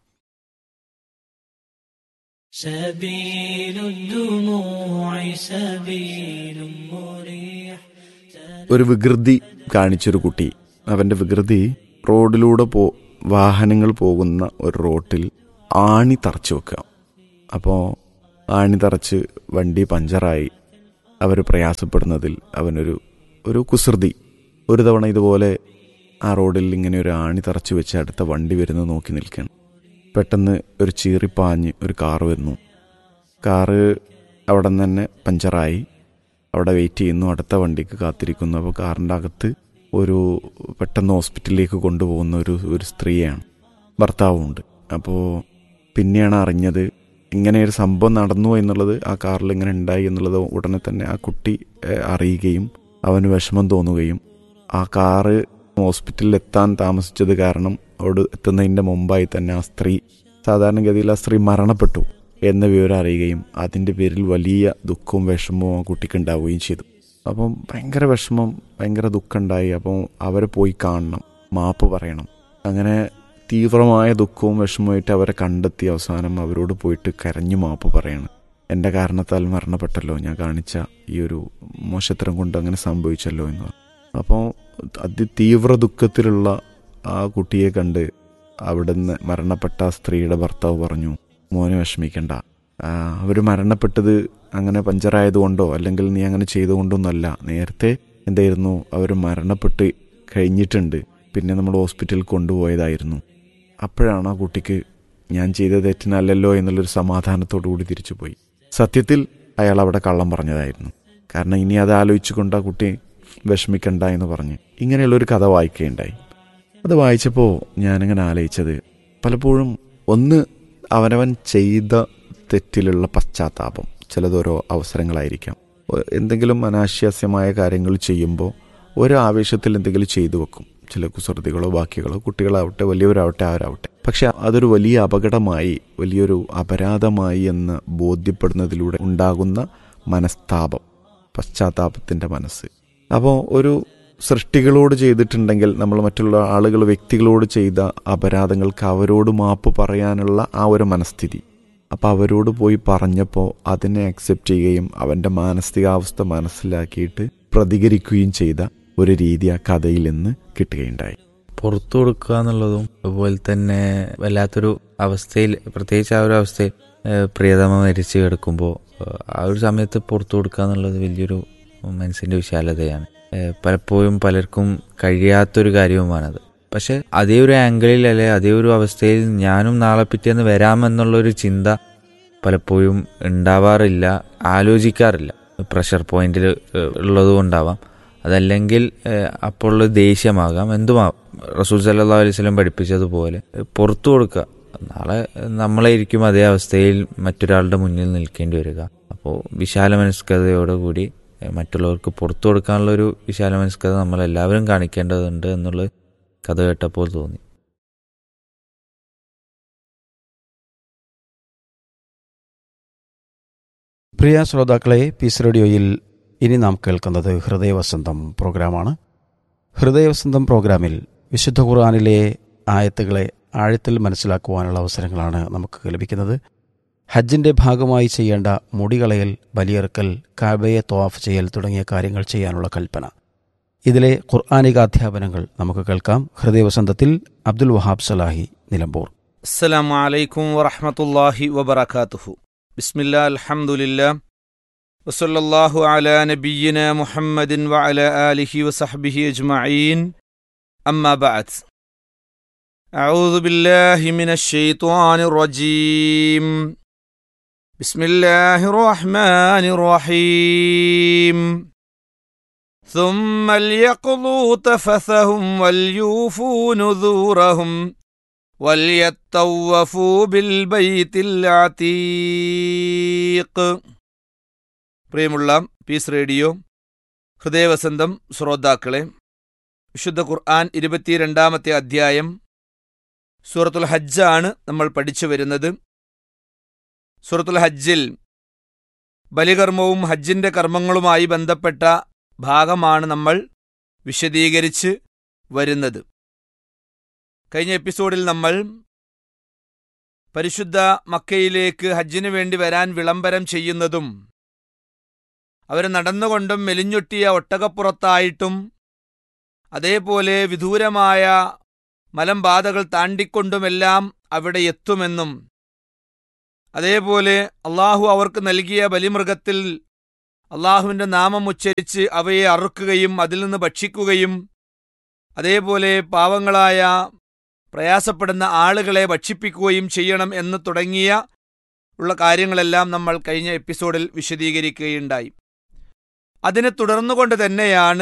سبيل الدموع سبيل مريح ഒരു വികൃതി കാണിച്ചൊരു കുട്ടി അവന്റെ വികൃതി റോഡിലൂടെ പോ വാഹനങ്ങൾ പോകുന്ന ഒരു റോട്ടിൽ ആണി തറച്ചു വെക്കുക അപ്പോൾ ആണി തറച്ച് വണ്ടി പഞ്ചറായി അവർ പ്രയാസപ്പെടുന്നതിൽ അവനൊരു ഒരു കുസൃതി ഒരു തവണ ഇതുപോലെ ആ റോഡിൽ ഇങ്ങനെ ഒരു ആണി തറച്ചു വെച്ച് അടുത്ത വണ്ടി വരുന്നത് നോക്കി നിൽക്കുകയാണ് പെട്ടെന്ന് ഒരു ചീറിപ്പാഞ്ഞ് ഒരു കാറ് വരുന്നു കാറ് അവിടെ നിന്ന് തന്നെ പഞ്ചറായി അവിടെ വെയിറ്റ് ചെയ്യുന്നു അടുത്ത വണ്ടിക്ക് കാത്തിരിക്കുന്നു അപ്പോൾ കാറിൻ്റെ അകത്ത് ഒരു പെട്ടെന്ന് ഹോസ്പിറ്റലിലേക്ക് കൊണ്ടുപോകുന്ന ഒരു ഒരു സ്ത്രീയാണ് ഭർത്താവുമുണ്ട് അപ്പോൾ പിന്നെയാണ് അറിഞ്ഞത് ഇങ്ങനെ ഒരു സംഭവം നടന്നു എന്നുള്ളത് ആ കാറിൽ ഇങ്ങനെ ഉണ്ടായി എന്നുള്ളത് ഉടനെ തന്നെ ആ കുട്ടി ഏഹ്, അറിയുകയും അവന് വിഷമം തോന്നുകയും ആ കാറ് ഹോസ്പിറ്റലിൽ എത്താൻ താമസിച്ചത് കാരണം അവിടെ എത്തുന്നതിൻ്റെ മുമ്പായി തന്നെ ആ സ്ത്രീ സാധാരണഗതിയിൽ ആ സ്ത്രീ മരണപ്പെട്ടു എന്ന വിവരം അറിയുകയും അതിൻ്റെ പേരിൽ വലിയ ദുഃഖവും വിഷമവും ആ കുട്ടിക്ക് ഉണ്ടാവുകയും ചെയ്തു അപ്പം ഭയങ്കര വിഷമം ഭയങ്കര ദുഃഖമുണ്ടായി അപ്പം അവരെ പോയി കാണണം മാപ്പ് പറയണം അങ്ങനെ തീവ്രമായ ദുഃഖവും വിഷമവുമായിട്ട് അവരെ കണ്ടെത്തി അവസാനം അവരോട് പോയിട്ട് കരഞ്ഞു മാപ്പ് പറയണം എൻ്റെ കാരണത്താൽ മരണപ്പെട്ടല്ലോ ഞാൻ കാണിച്ച ഈ ഒരു മോശത്തരം കൊണ്ട് അങ്ങനെ സംഭവിച്ചല്ലോ എന്ന് പറഞ്ഞു അപ്പോൾ അതിതീവ്ര ദുഃഖത്തിലുള്ള ആ കുട്ടിയെ കണ്ട് അവിടുന്ന് മരണപ്പെട്ട ആ സ്ത്രീയുടെ ഭർത്താവ് പറഞ്ഞു മോനെ വിഷമിക്കണ്ട അവർ മരണപ്പെട്ടത് അങ്ങനെ പഞ്ചറായതുകൊണ്ടോ അല്ലെങ്കിൽ നീ അങ്ങനെ ചെയ്തുകൊണ്ടൊന്നല്ല നേരത്തെ എന്തായിരുന്നു അവർ മരണപ്പെട്ട് കഴിഞ്ഞിട്ടുണ്ട് പിന്നെ നമ്മൾ ഹോസ്പിറ്റലിൽ കൊണ്ടുപോയതായിരുന്നു അപ്പോഴാണ് ആ കുട്ടിക്ക് ഞാൻ ചെയ്ത തെറ്റിനല്ലല്ലോ എന്നുള്ളൊരു സമാധാനത്തോടു കൂടി തിരിച്ചു പോയി സത്യത്തിൽ അയാൾ അവിടെ കള്ളം പറഞ്ഞതായിരുന്നു കാരണം ഇനി അത് ആലോചിച്ചുകൊണ്ട് ആ കുട്ടി വിഷമിക്കണ്ട എന്ന് പറഞ്ഞ് ഇങ്ങനെയുള്ളൊരു കഥ വായിക്കുകയുണ്ടായി അത് വായിച്ചപ്പോൾ ഞാനിങ്ങനെ ആലോചിച്ചത് പലപ്പോഴും ഒന്ന് അവനവൻ ചെയ്ത തെറ്റിലുള്ള പശ്ചാത്താപം ചിലതോരോ അവസരങ്ങളായിരിക്കാം ഒ- എന്തെങ്കിലും അനാശാസ്യമായ കാര്യങ്ങൾ ചെയ്യുമ്പോൾ ഒരു ആവേശത്തിൽ എന്തെങ്കിലും ചെയ്തു വെക്കും ചില കുസൃതികളോ ബാക്കികളോ കുട്ടികളാവട്ടെ വലിയവരാവട്ടെ ആരാവട്ടെ പക്ഷെ അതൊരു വലിയ അപകടമായി വലിയൊരു അപരാധമായി എന്ന് ബോധ്യപ്പെടുന്നതിലൂടെ ഉണ്ടാകുന്ന മനസ്താപം പശ്ചാത്താപത്തിൻ്റെ മനസ്സ് അപ്പോൾ ഒരു സൃഷ്ടികളോട് ചെയ്തിട്ടുണ്ടെങ്കിൽ നമ്മൾ മറ്റുള്ള ആളുകൾ വ്യക്തികളോട് ചെയ്ത അപരാധങ്ങൾക്ക് അവരോട് മാപ്പ് പറയാനുള്ള ആ ഒരു മനസ്ഥിതി അപ്പോൾ അവരോട് പോയി പറഞ്ഞപ്പോൾ അതിനെ അക്സെപ്റ്റ് ചെയ്യുകയും അവൻ്റെ മാനസികാവസ്ഥ മനസ്സിലാക്കിയിട്ട് പ്രതികരിക്കുകയും ചെയ്ത ഒരു രീതി ആ കഥയിൽ നിന്ന് കിട്ടുകയുണ്ടായി പുറത്തു കൊടുക്കുക എന്നുള്ളതും അതുപോലെ തന്നെ വല്ലാത്തൊരു അവസ്ഥയിൽ പ്രത്യേകിച്ച് ആ ഒരു അവസ്ഥയിൽ ഏഹ്, പ്രിയതമ മരിച്ചു കിടക്കുമ്പോൾ ഏഹ്, ആ ഒരു സമയത്ത് പുറത്തു കൊടുക്കുക എന്നുള്ളത് വലിയൊരു മനസ്സിന്റെ വിശാലതയാണ് ഏഹ്, പലപ്പോഴും പലർക്കും കഴിയാത്തൊരു കാര്യവുമാണത് പക്ഷെ അതേ ഒരു ആംഗിളിൽ അല്ലെ അതേ ഒരു അവസ്ഥയിൽ ഞാനും നാളെ പിറ്റേന്ന് വരാമെന്നുള്ളൊരു ചിന്ത പലപ്പോഴും ഉണ്ടാവാറില്ല ആലോചിക്കാറില്ല പ്രഷർ പോയിന്റിൽ ഉള്ളത് കൊണ്ടാവാം അതല്ലെങ്കിൽ ഏഹ്, അപ്പോൾ ഉള്ള ദേഷ്യമാകാം എന്തുമാകാം റസൂൽ സല്ലാ അലൈഹി സ്വലം പഠിപ്പിച്ചതുപോലെ ഏഹ്, പുറത്തു കൊടുക്കുക നാളെ നമ്മളായിരിക്കും അതേ അവസ്ഥയിൽ മറ്റൊരാളുടെ മുന്നിൽ നിൽക്കേണ്ടി വരിക അപ്പോൾ വിശാല മനസ്കതയോടുകൂടി ഏഹ്, മറ്റുള്ളവർക്ക് പുറത്തു കൊടുക്കാനുള്ള ഒരു വിശാല മനസ്കത നമ്മൾ എല്ലാവരും കാണിക്കേണ്ടതുണ്ട് എന്നുള്ളത് കഥ കേട്ടപ്പോൾ തോന്നി പ്രിയ ശ്രോതാക്കളെ പീസ് റേഡിയോയിൽ ഇനി നാം കേൾക്കുന്നത് ഹൃദയവസന്തം പ്രോഗ്രാമാണ് ഹൃദയവസന്തം പ്രോഗ്രാമിൽ വിശുദ്ധ ഖുർആാനിലെ ആയത്തുകളെ ആഴത്തിൽ മനസ്സിലാക്കുവാനുള്ള അവസരങ്ങളാണ് നമുക്ക് ലഭിക്കുന്നത് ഹജ്ജിന്റെ ഭാഗമായി ചെയ്യേണ്ട മുടികളയൽ ബലിയെറുക്കൽ കാബയെ ത്വാഫ് ചെയ്യൽ തുടങ്ങിയ കാര്യങ്ങൾ ചെയ്യാനുള്ള കൽപ്പന ഇതിലെ ഖുർആാനികാധ്യാപനങ്ങൾ നമുക്ക് കേൾക്കാം ഹൃദയവസന്തത്തിൽ അബ്ദുൽ വഹാബ് സലാഹി നിലമ്പൂർ السلام عليكم ورحمة الله وبركاته بسم الله الحمد لله وصلى الله على نبينا محمد وعلى آله وصحبه أجمعين أما بعد أعوذ بالله من الشيطان الرجيم بسم الله الرحمن الرحيم ثم ليقضوا تفثهم وليوفوا نذورهم وليطوفوا بالبيت العتيق പ്രിയമുള്ള പീസ് റേഡിയോ ഹൃദയവസന്തം ശ്രോതാക്കളെ വിശുദ്ധ ഖുർആൻ ഇരുപത്തിരണ്ടാമത്തെ അധ്യായം സൂറത്തുൽ ഹജ്ജാണ് നമ്മൾ പഠിച്ചു വരുന്നത് സൂറത്തുൽ ഹജ്ജിൽ ബലികർമ്മവും ഹജ്ജിന്റെ കർമ്മങ്ങളുമായി ബന്ധപ്പെട്ട ഭാഗമാണ് നമ്മൾ വിശദീകരിച്ച് വരുന്നത് കഴിഞ്ഞ എപ്പിസോഡിൽ നമ്മൾ പരിശുദ്ധ മക്കയിലേക്ക് ഹജ്ജിനു വേണ്ടി വരാൻ വിളംബരം ചെയ്യുന്നതും അവർ നടന്നുകൊണ്ടും മെലിഞ്ഞൊട്ടിയ ഒട്ടകപ്പുറത്തായിട്ടും അതേപോലെ വിദൂരമായ മലമ്പാതകൾ താണ്ടിക്കൊണ്ടുമെല്ലാം അവിടെ എത്തുമെന്നും അതേപോലെ അള്ളാഹു അവർക്ക് നൽകിയ ബലിമൃഗത്തിൽ അള്ളാഹുവിൻ്റെ നാമം ഉച്ചരിച്ച് അവയെ അറുക്കുകയും അതിൽ നിന്ന് ഭക്ഷിക്കുകയും അതേപോലെ പാവങ്ങളായ പ്രയാസപ്പെടുന്ന ആളുകളെ ഭക്ഷിപ്പിക്കുകയും ചെയ്യണം എന്ന് തുടങ്ങിയ ഉള്ള കാര്യങ്ങളെല്ലാം നമ്മൾ കഴിഞ്ഞ എപ്പിസോഡിൽ വിശദീകരിക്കുകയുണ്ടായി അതിനെ തുടർന്നുകൊണ്ട് തന്നെയാണ്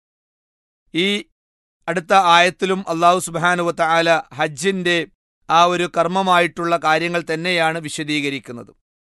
ഈ അടുത്ത ആയത്തിലും അള്ളാഹു സുബാനുവത്ത ആല ഹജ്ജിന്റെ ആ ഒരു കർമ്മമായിട്ടുള്ള കാര്യങ്ങൾ തന്നെയാണ് വിശദീകരിക്കുന്നത്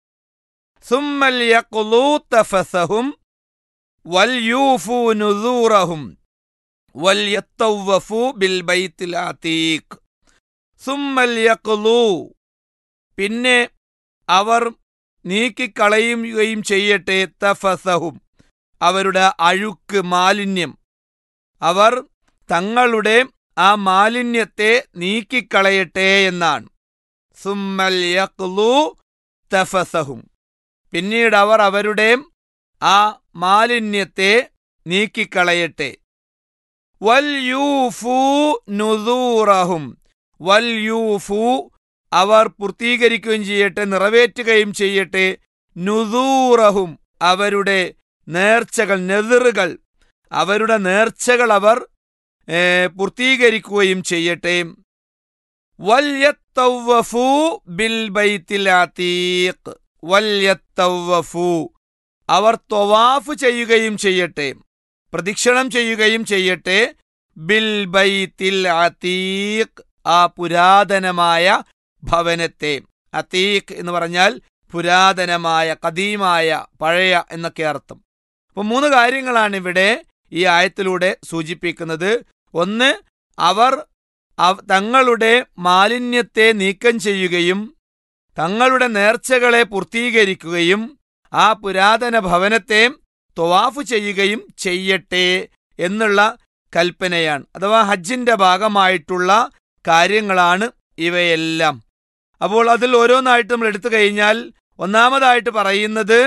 സുമ്മൽ യഖ്ലൂ തഫസഹും വൽ യൂഫു നുദൂറഹും വൽ യത്തവഫു ബിൽ ബൈത്തിൽ അതീഖ് സുമ്മൽ യഖ്ലൂ പിന്നെ അവർ നീക്കിക്കളയുകയും ചെയ്യട്ടെ തഫസഹും അവരുടെ അഴുക്ക് മാലിന്യം അവർ തങ്ങളുടെ ആ മാലിന്യത്തെ നീക്കിക്കളയട്ടെ എന്നാണ് സുമ്മൽ യഖ്ലൂ തഫസഹും പിന്നീട് അവർ അവരുടെ ആ മാലിന്യത്തെ നീക്കിക്കളയട്ടെ വൽ യൂഫു നുദൂറഹും വൽ യൂഫു അവർ പൂർത്തീകരിക്കുകയും ചെയ്യട്ടെ നിറവേറ്റുകയും ചെയ്യട്ടെ നുദൂറഹും അവരുടെ നേർച്ചകൾ നെതിറുകൾ അവരുടെ നേർച്ചകൾ അവർ ഏ, പൂർത്തീകരിക്കുകയും ചെയ്യട്ടെ വല്യത്തവ്വഫു ബിൽ ബൈത്തിൽ അതീഖ് വല്യത്തവ്വഫു അവർ ത്വവാഫ് ചെയ്യുകയും ചെയ്യട്ടെ പ്രദക്ഷിണം ചെയ്യുകയും ചെയ്യട്ടെ ബിൽ ബൈത്തിൽ അതീഖ് ആ പുരാതനമായ ഭവനത്തെ അതീഖ് എന്ന് പറഞ്ഞാൽ പുരാതനമായ കദീമായ പഴയ എന്നൊക്കെ അർത്ഥം അപ്പൊ മൂന്ന് കാര്യങ്ങളാണ് ഇവിടെ ഈ ആയത്തിലൂടെ സൂചിപ്പിക്കുന്നത് ഒന്ന് അവർ അവ- തങ്ങളുടെ മാലിന്യത്തെ നീക്കം ചെയ്യുകയും തങ്ങളുടെ നേർച്ചകളെ പൂർത്തീകരിക്കുകയും ആ പുരാതന ഭവനത്തെ തൊവാഫ് ചെയ്യുകയും ചെയ്യട്ടെ എന്നുള്ള കൽപ്പനയാണ് അഥവാ ഹജ്ജിന്റെ ഭാഗമായിട്ടുള്ള കാര്യങ്ങളാണ് ഇവയെല്ലാം അപ്പോൾ അതിൽ ഓരോന്നായിട്ട് നമ്മൾ എടുത്തു കഴിഞ്ഞാൽ ഒന്നാമതായിട്ട് പറയുന്നത്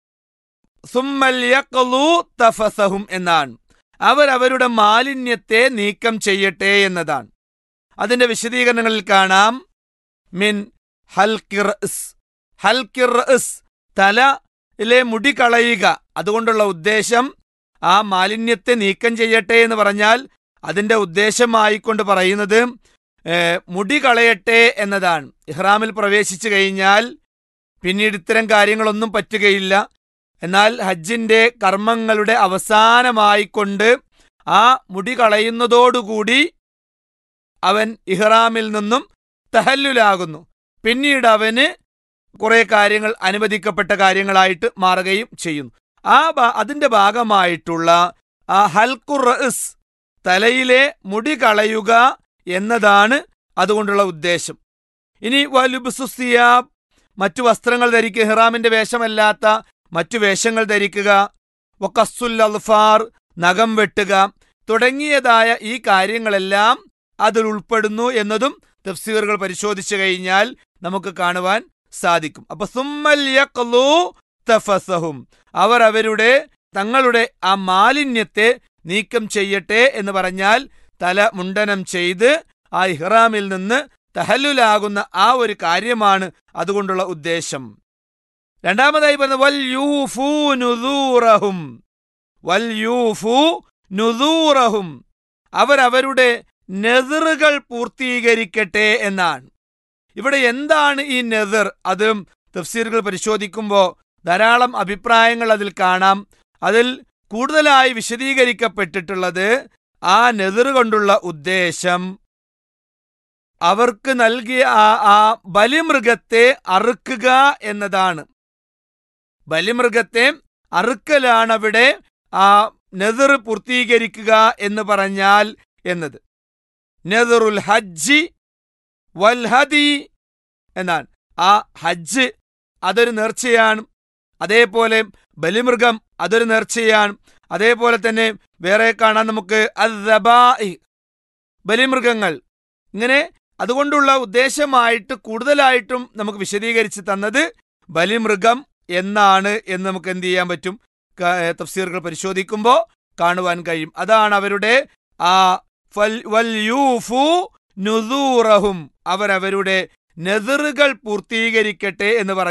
സുമ്മൽ യഖ്ലൂ തഫസഹും എന്നാണ് അവരവരുടെ മാലിന്യത്തെ നീക്കം ചെയ്യട്ടെ എന്നതാണ് അതിന്റെ വിശദീകരണങ്ങളിൽ കാണാം മിൻ ഹൽക്കിർസ് ഹൽക്കിർസ് തലയിലെ മുടി കളയുക അതുകൊണ്ടുള്ള ഉദ്ദേശം ആ മാലിന്യത്തെ നീക്കം ചെയ്യട്ടെ എന്ന് പറഞ്ഞാൽ അതിന്റെ ഉദ്ദേശമായിക്കൊണ്ട് പറയുന്നത് ഏ, മുടി കളയട്ടെ എന്നതാണ് ഇഹ്റാമിൽ പ്രവേശിച്ചു കഴിഞ്ഞാൽ പിന്നീട് ഇത്തരം കാര്യങ്ങളൊന്നും പറ്റുകയില്ല എന്നാൽ ഹജ്ജിന്റെ കർമ്മങ്ങളുടെ അവസാനമായിക്കൊണ്ട് ആ മുടി കളയുന്നതോടുകൂടി അവൻ ഇഹ്റാമിൽ നിന്നും തഹല്ലുലാകുന്നു പിന്നീട് അവന് കുറെ കാര്യങ്ങൾ അനുവദിക്കപ്പെട്ട കാര്യങ്ങളായിട്ട് മാറുകയും ചെയ്യുന്നു ആ ഭാ- അതിന്റെ ഭാഗമായിട്ടുള്ള ആ ഹൽഖുറസ് തലയിലെ മുടി കളയുക എന്നതാണ് അതുകൊണ്ടുള്ള ഉദ്ദേശം ഇനി വലുബുസുസിയാബ് മറ്റു വസ്ത്രങ്ങൾ ധരിക്കുക ഹിറാമിന്റെ വേഷമല്ലാത്ത മറ്റു വേഷങ്ങൾ ധരിക്കുക വക്കസുൽ അൽഫാർ നഖം വെട്ടുക തുടങ്ങിയതായ ഈ കാര്യങ്ങളെല്ലാം അതിൽ ഉൾപ്പെടുന്നു എന്നതും തഫ്സീറുകൾ പരിശോധിച്ചു കഴിഞ്ഞാൽ നമുക്ക് കാണുവാൻ സാധിക്കും അപ്പൊ സുമ്മൽ യഖ്ലൂ തഫസഹും അവർ അവരുടെ തങ്ങളുടെ ആ മാലിന്യത്തെ നീക്കം ചെയ്യട്ടെ എന്ന് പറഞ്ഞാൽ തല മുണ്ടനം ചെയ്ത് ആ ഇഹ്റാമിൽ നിന്ന് തഹല്ലുലാകുന്ന ആ ഒരു കാര്യമാണ് അതുകൊണ്ടുള്ള ഉദ്ദേശം രണ്ടാമതായി പറഞ്ഞ വൽ യൂഫു നുദൂറഹും വൽ യൂഫു നുദൂറഹും അവരവരുടെ നെതിറുകൾ പൂർത്തീകരിക്കട്ടെ എന്നാണ് ഇവിടെ എന്താണ് ഈ നെതിർ അത് തഫ്സീറുകൾ പരിശോധിക്കുമ്പോൾ ധാരാളം അഭിപ്രായങ്ങൾ അതിൽ കാണാം അതിൽ കൂടുതലായി വിശദീകരിക്കപ്പെട്ടിട്ടുള്ളത് ആ നെതിർ കൊണ്ടുള്ള ഉദ്ദേശം അവർക്ക് നൽകിയ ആ ആ ബലിമൃഗത്തെ അറുക്കുക എന്നതാണ് ബലിമൃഗത്തെ അറുക്കലാണ് അവിടെ ആ നെതിർ പൂർത്തീകരിക്കുക എന്ന് പറഞ്ഞാൽ എന്നത് നെതിറുൽ ഹജ്ജി വൽഹദി എന്നാണ് ആ ഹജ്ജ് അതൊരു നേർച്ചയാണ് അതേപോലെ ബലിമൃഗം അതൊരു നേർച്ചയാണ് അതേപോലെ തന്നെ വേറെ കാണാൻ നമുക്ക് അദ്ദബാഇ, ബലിമൃഗങ്ങൾ ഇങ്ങനെ അതുകൊണ്ടുള്ള ഉദ്ദേശമായിട്ട് കൂടുതലായിട്ടും നമുക്ക് വിശദീകരിച്ച് തന്നത് ബലിമൃഗം എന്നാണ് എന്ന് നമുക്ക് എന്ത് ചെയ്യാൻ പറ്റും ക- ഏ, തഫ്സീറുകൾ പരിശോധിക്കുമ്പോൾ കാണുവാൻ കഴിയും അതാണ് അവരുടെ ആ ഫൽ- വൽ യൂഫു നുദൂറഹും അവരവരുടെ നെതിറുകൾ പൂർത്തീകരിക്കട്ടെ എന്ന് പറഞ്ഞാൽ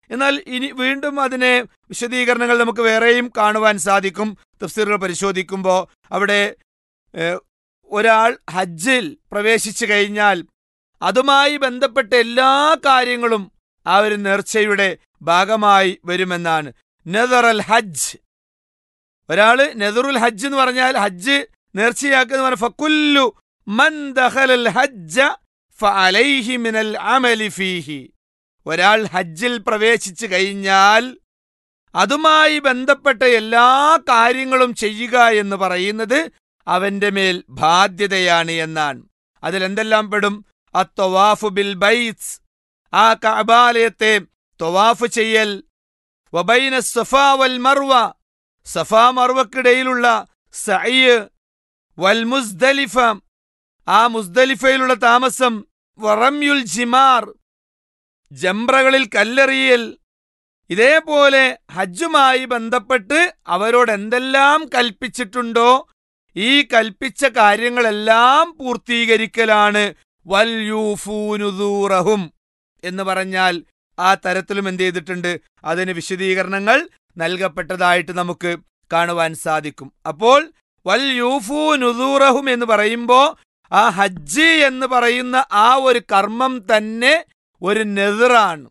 എന്നാൽ ഇനി വീണ്ടും അതിനെ വിശദീകരണങ്ങൾ നമുക്ക് വേറെയും കാണുവാൻ സാധിക്കും തഫ്സീറുകൾ പരിശോധിക്കുമ്പോൾ അവിടെ ഏഹ്, ഒരാൾ ഹജ്ജിൽ പ്രവേശിച്ചു കഴിഞ്ഞാൽ അതുമായി ബന്ധപ്പെട്ട എല്ലാ കാര്യങ്ങളും ആ ഒരു നേർച്ചയുടെ ഭാഗമായി വരുമെന്നാണ് നെതറൽ ഹജ്ജ് ഒരാള് നെതറുൽ ഹജ്ജ് എന്ന് പറഞ്ഞാൽ ഹജ്ജ് നേർച്ചയാക്കുന്ന പറഞ്ഞ ഫക്കുല്ലു മൻ ദഖലൽ ഹജ്ജ ഫഅലൈഹി മിനൽ അമലി ഫീഹി ഒരാൾ ഹജ്ജിൽ പ്രവേശിച്ചു കഴിഞ്ഞാൽ അതുമായി ബന്ധപ്പെട്ട എല്ലാ കാര്യങ്ങളും ചെയ്യുക എന്ന് പറയുന്നത് അവന്റെ മേൽ ബാധ്യതയാണ് എന്നാണ് അതിലെന്തെല്ലാം പെടും അത്തൊവാഫു ബിൽ ബൈറ്റ്സ് ആ കഅബാലയത്തെ തൊവാഫ് ചെയ്യൽ വബൈന സഫാ വൽ മർവ സഫാ മർവക്കിടയിലുള്ള സഅയ് വൽ മുസ്ദലിഫ ആ മുസ്ദലിഫയിലുള്ള താമസം വറമ്യുൽ ജിമാർ ജംറകളിൽ കല്ലെറിയൽ ഇതേപോലെ ഹജ്ജുമായി ബന്ധപ്പെട്ട് അവരോട് എന്തെല്ലാം കൽപ്പിച്ചിട്ടുണ്ടോ ഈ കൽപ്പിച്ച കാര്യങ്ങളെല്ലാം പൂർത്തീകരിക്കലാണ് വൽ യൂഫൂനുദൂറഹും എന്ന് പറഞ്ഞാൽ ആ തരത്തിലും എന്ത് ചെയ്തിട്ടുണ്ട് അതിന് വിശദീകരണങ്ങൾ നൽകപ്പെട്ടതായിട്ട് നമുക്ക് കാണുവാൻ സാധിക്കും അപ്പോൾ വൽ യൂഫൂനുദൂറഹും എന്ന് പറയുമ്പോൾ ആ ഹജ്ജ് എന്ന് പറയുന്ന ആ ഒരു കർമ്മം തന്നെ ഒരു നെതിറാണ്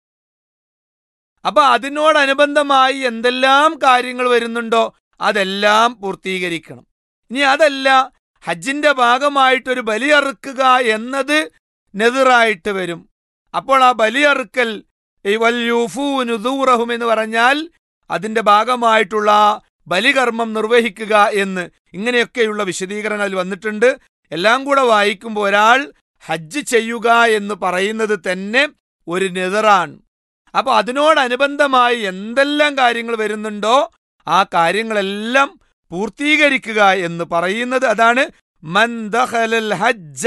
അപ്പൊ അതിനോടനുബന്ധമായി എന്തെല്ലാം കാര്യങ്ങൾ വരുന്നുണ്ടോ അതെല്ലാം പൂർത്തീകരിക്കണം ഇനി അതല്ല ഹജ്ജിന്റെ ഭാഗമായിട്ടൊരു ബലിയറുക്കുക എന്നത് നെതിറായിട്ട് വരും അപ്പോൾ ആ ബലിയറുക്കൽ ഈ വല്യൂഫൂനുദൂറഹും എന്ന് പറഞ്ഞാൽ അതിന്റെ ഭാഗമായിട്ടുള്ള ബലികർമ്മം നിർവഹിക്കുക എന്ന് ഇങ്ങനെയൊക്കെയുള്ള വിശദീകരണങ്ങൾ വന്നിട്ടുണ്ട് എല്ലാം കൂടെ വായിക്കുമ്പോൾ ഒരാൾ ഹജ്ജ് ചെയ്യുക എന്ന് പറയുന്നത് തന്നെ ഒരു നെതറാണ് അപ്പൊ അതിനോടനുബന്ധമായി എന്തെല്ലാം കാര്യങ്ങൾ വരുന്നുണ്ടോ ആ കാര്യങ്ങളെല്ലാം പൂർത്തീകരിക്കുക എന്ന് പറയുന്നത് അതാണ് മൻ ദഖലൽ ഹജ്ജ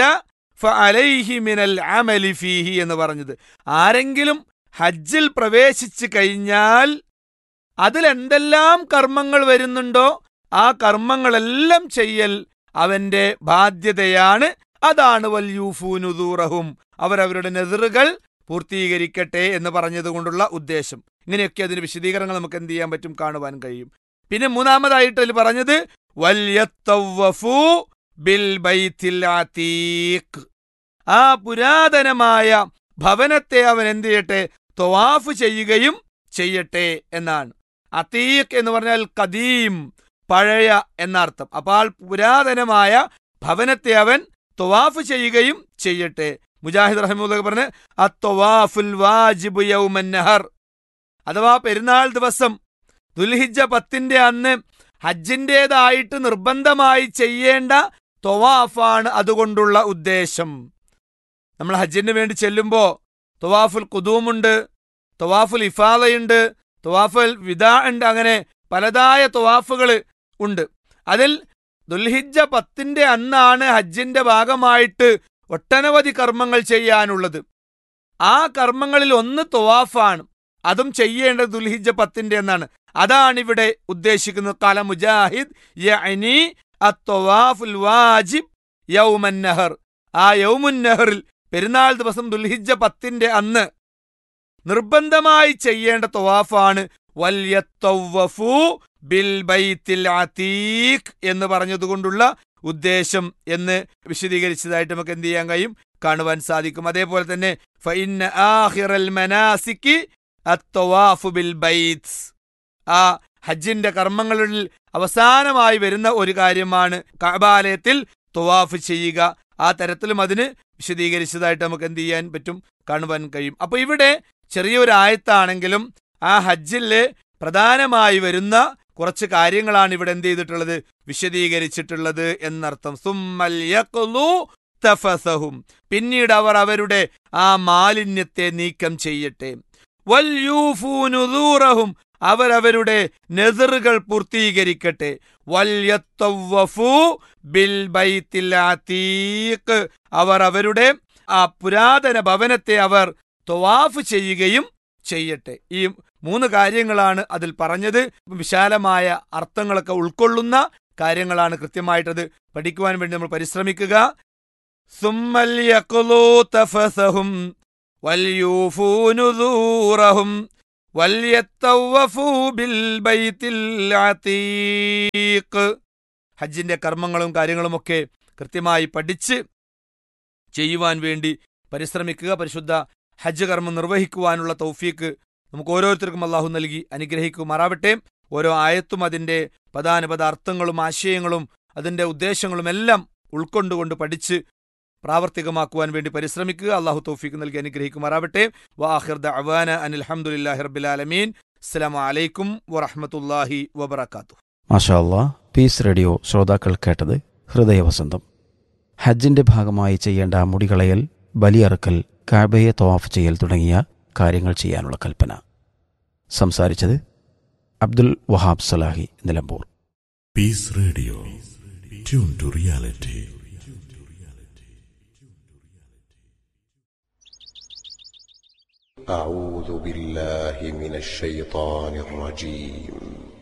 ഫഅലൈഹി മിനൽ അമലി ഫീഹി എന്ന് പറഞ്ഞത് ആരെങ്കിലും ഹജ്ജിൽ പ്രവേശിച്ചു കഴിഞ്ഞാൽ അതിലെന്തെല്ലാം കർമ്മങ്ങൾ വരുന്നുണ്ടോ ആ കർമ്മങ്ങളെല്ലാം ചെയ്യൽ അവന്റെ ബാധ്യതയാണ് അതാണ് വല്യൂഫൂനുദൂറഹും അവരവരുടെ നെതിറുകൾ പൂർത്തീകരിക്കട്ടെ എന്ന് പറഞ്ഞതുകൊണ്ടുള്ള ഉദ്ദേശം ഇങ്ങനെയൊക്കെ അതിന് വിശദീകരണങ്ങൾ നമുക്ക് എന്ത് ചെയ്യാൻ പറ്റും കാണുവാൻ കഴിയും പിന്നെ മൂന്നാമതായിട്ട് അതിൽ പറഞ്ഞത് വല്യത്തവ്വഫു ബിൽ ബൈത്തിൽ അതീഖ് ആ പുരാതനമായ ഭവനത്തെ അവൻ എന്ത് ചെയ്യട്ടെ തൊവാഫ് ചെയ്യുകയും ചെയ്യട്ടെ എന്നാണ് അതീഖ് എന്ന് പറഞ്ഞാൽ കദീം പഴയ എന്നർത്ഥം അപ്പോൾ പുരാതനമായ ഭവനത്തെ അവൻ തൊവാഫ് ചെയ്യുകയും ചെയ്യട്ടെ മുജാഹിദ് റഹ്മുല്ല പറഞ്ഞ് അത്തൊവാഫുൽ വാജിബു യൗമൻ നഹർ അഥവാ പെരുന്നാൾ ദിവസം ദുൽഹിജ പത്തിന്റെ അന്ന് ഹജ്ജിൻ്റെതായിട്ട് നിർബന്ധമായി ചെയ്യേണ്ട തൊവാഫാണ് അതുകൊണ്ടുള്ള ഉദ്ദേശം നമ്മൾ ഹജ്ജിന് വേണ്ടി ചെല്ലുമ്പോൾ തൊവാഫുൽ കുദൂമുണ്ട് തൊവാഫുൽ ഇഫാദയുണ്ട് തൊവാഫുൽ വിദാ ഉണ്ട് അങ്ങനെ പലതായ തൊവാഫുകൾ ഉണ്ട് അതിൽ ദുൽഹിജ പത്തിന്റെ അന്നാണ് ഹജ്ജിന്റെ ഭാഗമായിട്ട് ഒട്ടനവധി കർമ്മങ്ങൾ ചെയ്യാനുള്ളത് ആ കർമ്മങ്ങളിൽ ഒന്ന് തൊവാഫാണ് അതും ചെയ്യേണ്ടത് ദുൽഹിജ പത്തിന്റെ എന്നാണ് അതാണ് ഇവിടെ ഉദ്ദേശിക്കുന്നത് കാല മുജാഹിദ് യഅനി അത്തൊവാഫുൽ വാജിബ് യൗമൻ നഹർ ആ യൗമുൻ നഹറിൽ പെരുന്നാൾ ദിവസം ദുൽഹിജ പത്തിന്റെ അന്ന് നിർബന്ധമായി ചെയ്യേണ്ട തൊവാഫാണ് വല്യത്തവ്വഫു ബിൽ ബൈത്തിൽ അതീഖ് എന്ന് പറഞ്ഞതുകൊണ്ടുള്ള ഉദ്ദേശം എന്ന് വിശദീകരിച്ചതായിട്ട് നമുക്ക് എന്ത് ചെയ്യാൻ കഴിയും കാണുവാൻ സാധിക്കും അതേപോലെ തന്നെ ഫഇന്ന ആഖിറൽ മനാസിക്കി അത്തൊവാഫു ബിൽ ബൈത്സ് ആ ഹജ്ജിന്റെ കർമ്മങ്ങളിൽ അവസാനമായി വരുന്ന ഒരു കാര്യമാണ് കഅബാലയത്തിൽ തൊവാഫ് ചെയ്യുക ആ തരത്തിലും അതിന് വിശദീകരിച്ചതായിട്ട് നമുക്ക് എന്ത് ചെയ്യാൻ പറ്റും കാണുവാൻ കഴിയും അപ്പൊ ഇവിടെ ചെറിയൊരു ആയത്താണെങ്കിലും ആ ഹജ്ജില് പ്രധാനമായി വരുന്ന കുറച്ച് കാര്യങ്ങളാണ് ഇവിടെ എന്ത് ചെയ്തിട്ടുള്ളത് വിശദീകരിച്ചിട്ടുള്ളത് എന്നർത്ഥം സുമ്മൽ യഖ്ലു തഫസഹും പിന്നീട് അവർ അവരുടെ ആ മാലിന്യത്തെ നീക്കം ചെയ്യട്ടെ വല്യൂഫൂനുദൂറഹും അവരവരുടെ നെതിറുകൾ പൂർത്തീകരിക്കട്ടെ വല്യത്തവ്വഫു ബിൽ ബൈത്തിൽ അതീഖ് അവർ അവരുടെ ആ പുരാതന ഭവനത്തെ അവർ തൊവാഫ് ചെയ്യുകയും ചെയ്യട്ടെ ഈ മൂന്ന് കാര്യങ്ങളാണ് അതിൽ പറഞ്ഞത് വിശാലമായ അർത്ഥങ്ങളൊക്കെ ഉൾക്കൊള്ളുന്ന കാര്യങ്ങളാണ് കൃത്യമായിട്ടത് പഠിക്കുവാൻ വേണ്ടി നമ്മൾ പരിശ്രമിക്കുക സുമ്മൽ യഖ്ലൂ തഫസഹും വൽയൂഫൂ നുദൂറഹും വല്യത്തവ്വഫൂ ബിൽ ബൈത്തിൽ അതീഖ് ഹജ്ജിന്റെ കർമ്മങ്ങളും കാര്യങ്ങളുമൊക്കെ കൃത്യമായി പഠിച്ച് ചെയ്യുവാൻ വേണ്ടി പരിശ്രമിക്കുക പരിശുദ്ധ ഹജ്ജ് കർമ്മം നിർവഹിക്കുവാനുള്ള തൗഫീക്ക് നമുക്ക് ഓരോരുത്തർക്കും അള്ളാഹു നൽകി അനുഗ്രഹിക്കുമാറാവട്ടെ ഓരോ ആയത്തും അതിന്റെ പദാനുപദ അർത്ഥങ്ങളും ആശയങ്ങളും അതിന്റെ ഉദ്ദേശങ്ങളും എല്ലാം ഉൾക്കൊണ്ടുകൊണ്ട് പഠിച്ച് പ്രാവർത്തികമാക്കുവാൻ വേണ്ടി പരിശ്രമിക്കുക അള്ളാഹു തൗഫീക്ക് നൽകി അനുഗ്രഹിക്കുമാറാവട്ടെ വാഹിർ ദഅവാന അനിൽ ഹംദുലില്ലാഹി റബ്ബിൽ ആലമീൻ അസ്സലാമു അലൈക്കും വറഹ്മത്തുള്ളാഹി വബറകാതുഹു മാഷാ അല്ലാ പീസ് റേഡിയോ ശ്രോതാക്കൾ കേട്ടത് ഹൃദയവസന്തം ഹജ്ജിന്റെ ഭാഗമായി ചെയ്യേണ്ട മുടികളയൽ ബലിയറക്കൽ കാബയെ തവാഫ് ചെയ്യൽ തുടങ്ങിയ കാര്യങ്ങൾ ചെയ്യാനുള്ള കൽപ്പന സംസാരിച്ചത് Abdul Wahab Salahi Nilambur Peace Radio. Tune to reality. أعوذ بالله من الشيطان الرجيم